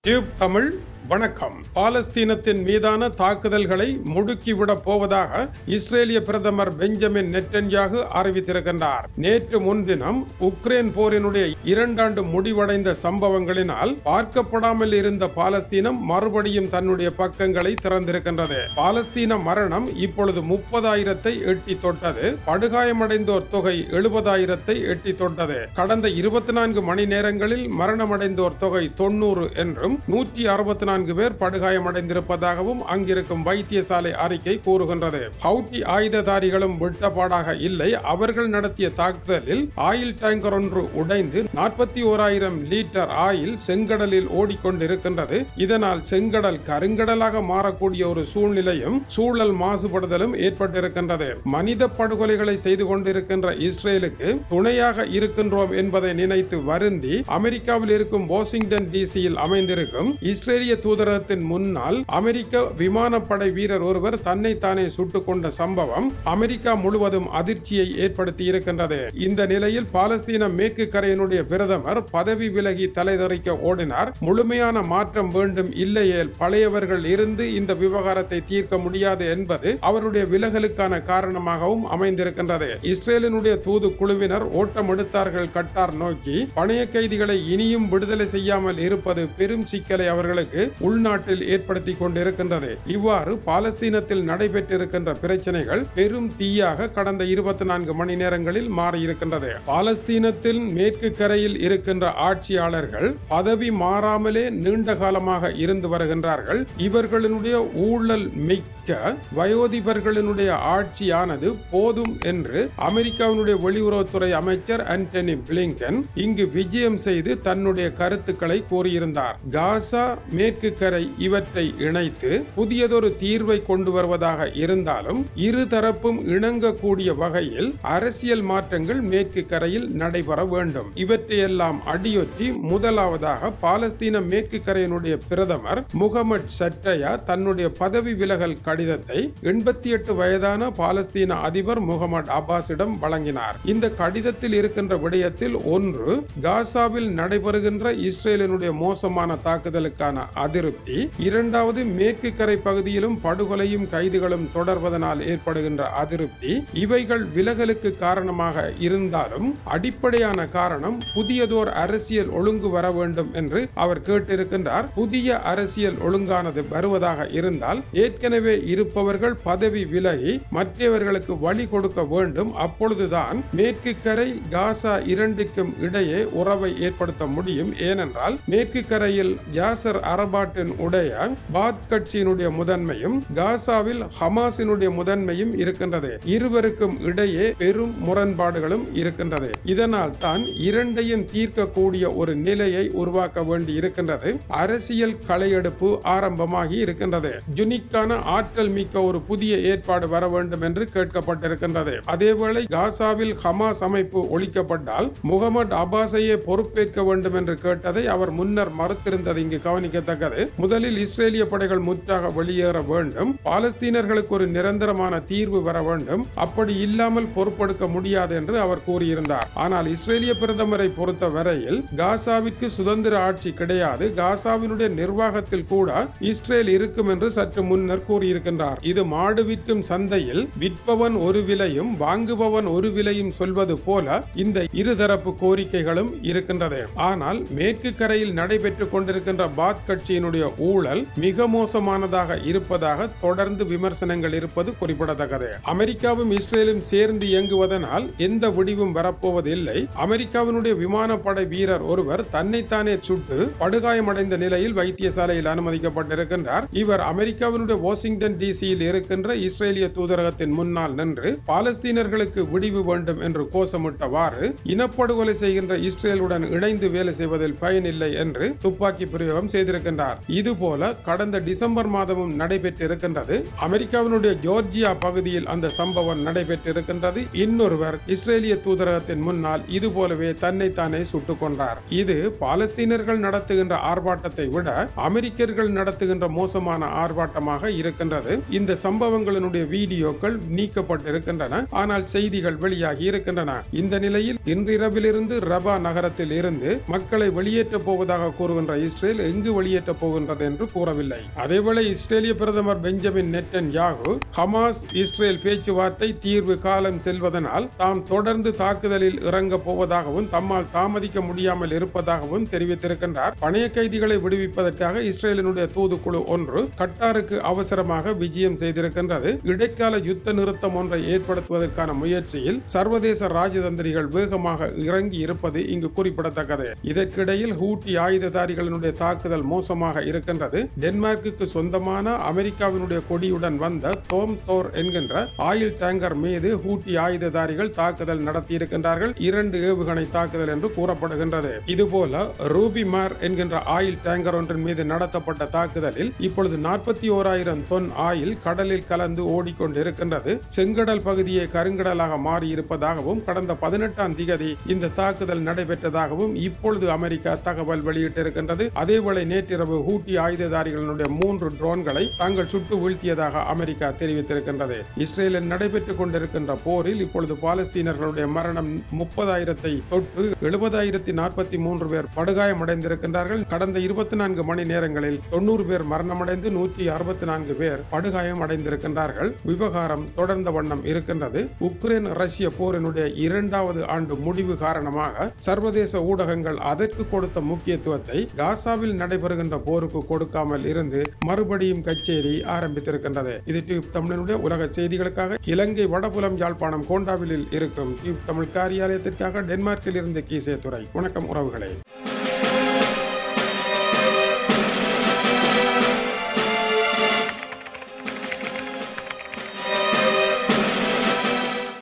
tube Tamil வணக்கம் பாலஸ்தீனத்தின் மீதான தாக்குதல்களை முடுக்கிவிடப் போவதாக இஸ்ரேலிய பிரதமர் பெஞ்சமின் நெட்டன்யாகு அறிவித்திருக்கின்றார் நேற்று முன்தினம் உக்ரைன் போரினுடைய இரண்டாண்டு முடிவடைந்த சம்பவங்களினால் பார்க்கப்படாமல் இருந்த பாலஸ்தீனம் மறுபடியும் தன்னுடைய பக்கங்களை திறந்திருக்கின்றது பாலஸ்தீன மரணம் இப்பொழுது முப்பதாயிரத்தை எட்டி தொட்டது படுகாயமடைந்தோர் தொகை எழுபதாயிரத்தை எட்டி தொட்டது கடந்த இருபத்தி நான்கு மணி நேரங்களில் மரணமடைந்தோர் தொகை தொண்ணூறு என்றும் நூற்றி அறுபத்தி நான்கு பேர் படுகாயமடைந்திருப்பதாகவும் அங்கிருக்கும் வைத்தியசாலை அறிக்கை கூறுகின்றது ஹவுட்டி ஆயுததாரிகளும் விட்டபாடாக இல்லை அவர்கள் நடத்திய தாக்குதலில் ஆயில் டேங்கர் ஒன்று உடைந்து நாற்பத்தி ஓராயிரம் லிட்டர் ஆயில் செங்கடலில் ஓடிக்கொண்டிருக்கின்றது இதனால் செங்கடல் கருங்கடலாக மாறக்கூடிய ஒரு சூழ்நிலையும் சூழல் மாசுபடுதலும் ஏற்பட்டிருக்கின்றது மனித படுகொலைகளை செய்து கொண்டிருக்கின்ற இஸ்ரேலுக்கு துணையாக இருக்கின்றோம் என்பதை நினைத்து வருந்தி அமெரிக்காவில் இருக்கும் வாஷிங்டன் டிசியில் அமைந்திருக்கும் இஸ்ரேலிய தூதரகத்தின் முன்னால் அமெரிக்க விமானப்படை வீரர் ஒருவர் தன்னை தானே சுட்டுக் கொண்ட சம்பவம் அமெரிக்கா முழுவதும் அதிர்ச்சியை ஏற்படுத்தி இருக்கின்றது இந்த நிலையில் பாலஸ்தீன மேற்கு கரையினுடைய பிரதமர் பதவி விலகி தலைதறிக்க ஓடினார் முழுமையான மாற்றம் வேண்டும் இல்லையேல் பழையவர்கள் இருந்து இந்த விவகாரத்தை தீர்க்க முடியாது என்பது அவருடைய விலகலுக்கான காரணமாகவும் அமைந்திருக்கின்றது இஸ்ரேலினுடைய தூது குழுவினர் ஓட்டம் எடுத்தார்கள் கட்டார் நோக்கி பணைய கைதிகளை இனியும் விடுதலை செய்யாமல் இருப்பது பெரும் சிக்கலை அவர்களுக்கு உள்நாட்டில் ஏற்படுத்தி கொண்டிருக்கின்றது இவ்வாறு பாலஸ்தீனத்தில் நடைபெற்றிருக்கின்ற பிரச்சனைகள் பெரும் தீயாக கடந்த இருபத்தி நான்கு மணி நேரங்களில் மாறியிருக்கின்றது பாலஸ்தீனத்தில் மேற்கு கரையில் இருக்கின்ற ஆட்சியாளர்கள் பதவி மாறாமலே நீண்ட காலமாக இருந்து வருகின்றார்கள் இவர்களினுடைய ஊழல் மிக்க வயோதிபர்களினுடைய ஆட்சியானது போதும் என்று அமெரிக்காவினுடைய வெளியுறவுத்துறை அமைச்சர் ஆண்டனி பிளிங்கன் இங்கு விஜயம் செய்து தன்னுடைய கருத்துக்களை கூறியிருந்தார் காசா மேற்கு கரை இவற்றை இணைத்து புதியதொரு தீர்வை கொண்டு வருவதாக இருந்தாலும் இரு தரப்பும் இணங்கக்கூடிய வகையில் அரசியல் மாற்றங்கள் மேற்கு கரையில் நடைபெற வேண்டும் இவற்றையெல்லாம் அடியொற்றி முதலாவதாக பாலஸ்தீன மேற்கு கரையினுடைய பிரதமர் முகமது சட்டயா தன்னுடைய பதவி விலகல் கடிதத்தை எண்பத்தி எட்டு வயதான பாலஸ்தீன அதிபர் முகமது அப்பாஸிடம் வழங்கினார் இந்த கடிதத்தில் இருக்கின்ற விடயத்தில் ஒன்று காசாவில் நடைபெறுகின்ற இஸ்ரேலினுடைய மோசமான தாக்குதலுக்கான அதிருப்தி இரண்டாவது மேற்கு கரை பகுதியிலும் படுகொலையும் கைதுகளும் தொடர்வதனால் ஏற்படுகின்ற அதிருப்தி இவைகள் விலகலுக்கு காரணமாக இருந்தாலும் அடிப்படையான காரணம் புதியதோர் அரசியல் ஒழுங்கு வர வேண்டும் என்று அவர் கேட்டிருக்கின்றார் புதிய அரசியல் ஒழுங்கானது வருவதாக இருந்தால் ஏற்கனவே இருப்பவர்கள் பதவி விலகி மற்றவர்களுக்கு வழி கொடுக்க வேண்டும் அப்பொழுதுதான் மேற்கு கரை காசா இரண்டுக்கும் இடையே உறவை ஏற்படுத்த முடியும் ஏனென்றால் மேற்கு கரையில் யாசர் அரபாட்டின் உடைய பாத் கட்சியினுடைய முதன்மையும் காசாவில் ஹமாஸினுடைய முதன்மையும் இருக்கின்றது இருவருக்கும் இடையே பெரும் முரண்பாடுகளும் இருக்கின்றது இதனால் தான் இரண்டையும் தீர்க்கக்கூடிய ஒரு நிலையை உருவாக்க வேண்டி இருக்கின்றது அரசியல் களையெடுப்பு ஆரம்பமாகி இருக்கின்றது ஜுனிக்கான ஆற்றல் மிக்க ஒரு புதிய ஏற்பாடு வர வேண்டும் என்று கேட்கப்பட்டிருக்கின்றது அதேவேளை காசாவில் ஹமாஸ் அமைப்பு ஒழிக்கப்பட்டால் முகமது அப்பாஸையே பொறுப்பேற்க வேண்டும் என்று கேட்டதை அவர் முன்னர் மறுத்திருந்தது இங்கு கவனிக்கத்தக்கது முதலில் இஸ்ரேலிய படைகள் முற்றாக வெளியேற வேண்டும் பாலஸ்தீனர்களுக்கு ஒரு நிரந்தரமான தீர்வு வர வேண்டும் அப்படி இல்லாமல் பொறுப்பெடுக்க முடியாது என்று அவர் கூறியிருந்தார் ஆனால் இஸ்ரேலிய பிரதமரை பொறுத்த வரையில் காசாவிற்கு சுதந்திர ஆட்சி கிடையாது காசாவினுடைய நிர்வாகத்தில் கூட இஸ்ரேல் இருக்கும் என்று சற்று முன்னர் கூறியிருக்கின்றார் இது மாடு விற்கும் சந்தையில் விற்பவன் ஒரு விலையும் வாங்குபவன் ஒரு விலையும் சொல்வது போல இந்த இருதரப்பு கோரிக்கைகளும் இருக்கின்றது ஆனால் மேற்கு கரையில் நடைபெற்றுக் கொண்டிருக்கின்ற பாத் கட்சியினுடைய ஊழல் மிக மோசமானதாக இருப்பதாக தொடர்ந்து விமர்சனங்கள் இருப்பது குறிப்பிடத்தக்கது அமெரிக்காவும் இஸ்ரேலும் சேர்ந்து இயங்குவதனால் எந்த விடிவும் வரப்போவதில்லை அமெரிக்காவினுடைய விமானப்படை வீரர் ஒருவர் தன்னைத்தானே சுட்டு படுகாயமடைந்த நிலையில் வைத்தியசாலையில் அனுமதிக்கப்பட்டிருக்கின்றார் இவர் அமெரிக்காவினுடைய வாஷிங்டன் டிசியில் இருக்கின்ற இஸ்ரேலிய தூதரகத்தின் முன்னால் நின்று பாலஸ்தீனர்களுக்கு விடிவு வேண்டும் என்று கோஷமிட்டவாறு இனப்படுகொலை செய்கின்ற இஸ்ரேலுடன் இணைந்து வேலை செய்வதில் பயனில்லை என்று துப்பாக்கி பிரயோகம் செய்திருக்கின்றார் இதுபோல கடந்த டிசம்பர் மாதமும் நடைபெற்றிருக்கின்றது அமெரிக்காவினுடைய ஜோர்ஜியா பகுதியில் அந்த சம்பவம் நடைபெற்றிருக்கின்றது இன்னொருவர் இஸ்ரேலிய தூதரகத்தின் முன்னால் இது போலவே தன்னைத்தானே சுட்டுக் கொண்டார் இது பாலஸ்தீனர்கள் நடத்துகின்ற ஆர்ப்பாட்டத்தை விட அமெரிக்கர்கள் நடத்துகின்ற மோசமான ஆர்ப்பாட்டமாக இருக்கின்றது இந்த சம்பவங்களினுடைய வீடியோக்கள் நீக்கப்பட்டிருக்கின்றன ஆனால் செய்திகள் வெளியாகி இருக்கின்றன இந்த நிலையில் இன்றிரவிலிருந்து ரபா நகரத்தில் இருந்து மக்களை வெளியேற்றப் போவதாக கூறுகின்ற இஸ்ரேல் எங்கு வெளியேற்ற பயன்படுத்தப் போகின்றது என்று கூறவில்லை அதேவேளை இஸ்ரேலிய பிரதமர் Benjamin Netanyahu Hamas Israel பேச்சுவார்த்தை தீர்வு காலம் செல்வதனால் தாம் தொடர்ந்து தாக்குதலில் இறங்கப் போவதாகவும் தம்மால் தாமதிக்க முடியாமல் இருப்பதாகவும் தெரிவித்திருக்கின்றார் பணைய கைதிகளை விடுவிப்பதற்காக இஸ்ரேலினுடைய தூதுக்குழு ஒன்று கட்டாருக்கு அவசரமாக விஜயம் செய்திருக்கின்றது இடைக்கால யுத்த நிறுத்தம் ஒன்றை ஏற்படுத்துவதற்கான முயற்சியில் சர்வதேச ராஜதந்திரிகள் வேகமாக இறங்கி இருப்பது இங்கு குறிப்பிடத்தக்கது இதற்கிடையில் ஹூட்டி ஆயுததாரிகளினுடைய தாக்குதல் மோசமாக இருக்கின்றது டென்மார்க்குக்கு சொந்தமான அமெரிக்காவினுடைய கொடியுடன் வந்த தோம் தோர் என்கின்ற ஆயில் டேங்கர் மீது ஹூட்டி ஆயுததாரிகள் தாக்குதல் நடத்தியிருக்கின்றார்கள் இரண்டு ஏவுகணை தாக்குதல் என்று கூறப்படுகின்றது இதுபோல ரூபிமார் என்கின்ற ஆயில் டேங்கர் ஒன்றின் மீது நடத்தப்பட்ட தாக்குதலில் இப்பொழுது நாற்பத்தி ஓராயிரம் தொன் ஆயில் கடலில் கலந்து ஓடிக்கொண்டிருக்கின்றது செங்கடல் பகுதியை கருங்கடலாக மாறி இருப்பதாகவும் கடந்த பதினெட்டாம் திகதி இந்த தாக்குதல் நடைபெற்றதாகவும் இப்பொழுது அமெரிக்கா தகவல் வெளியிட்டிருக்கின்றது அதேவேளை நேற்றிரவு ஹூட்டி ஆயுததாரிகளுடைய மூன்று ட்ரோன்களை தாங்கள் சுட்டு வீழ்த்தியதாக அமெரிக்கா தெரிவித்திருக்கின்றது இஸ்ரேலில் நடைபெற்றுக் கொண்டிருக்கின்ற போரில் இப்பொழுது பாலஸ்தீனர்களுடைய மரணம் முப்பதாயிரத்தை தொட்டு எழுபதாயிரத்தி நாற்பத்தி மூன்று பேர் படுகாயமடைந்திருக்கின்றார்கள் கடந்த இருபத்தி நான்கு மணி நேரங்களில் தொண்ணூறு பேர் மரணமடைந்து நூற்றி அறுபத்தி நான்கு பேர் படுகாயம் அடைந்திருக்கின்றார்கள் விவகாரம் தொடர்ந்த வண்ணம் இருக்கின்றது உக்ரைன் ரஷ்ய போரினுடைய இரண்டாவது ஆண்டு முடிவு காரணமாக சர்வதேச ஊடகங்கள் அதற்கு கொடுத்த முக்கியத்துவத்தை காசாவில் நடைபெறுகின்ற போருக்கு கொடுக்காமல் இருந்து மறுபடியும் கச்சேரி ஆரம்பித்திருக்கின்றது இது டியூப் தமிழனுடைய உலக செய்திகளுக்காக இலங்கை வடபுலம் யாழ்ப்பாணம் கோண்டாவிலில் இருக்கும் டியூப் தமிழ் காரியாலயத்திற்காக டென்மார்க்கில் இருந்து கீசே துறை வணக்கம் உறவுகளே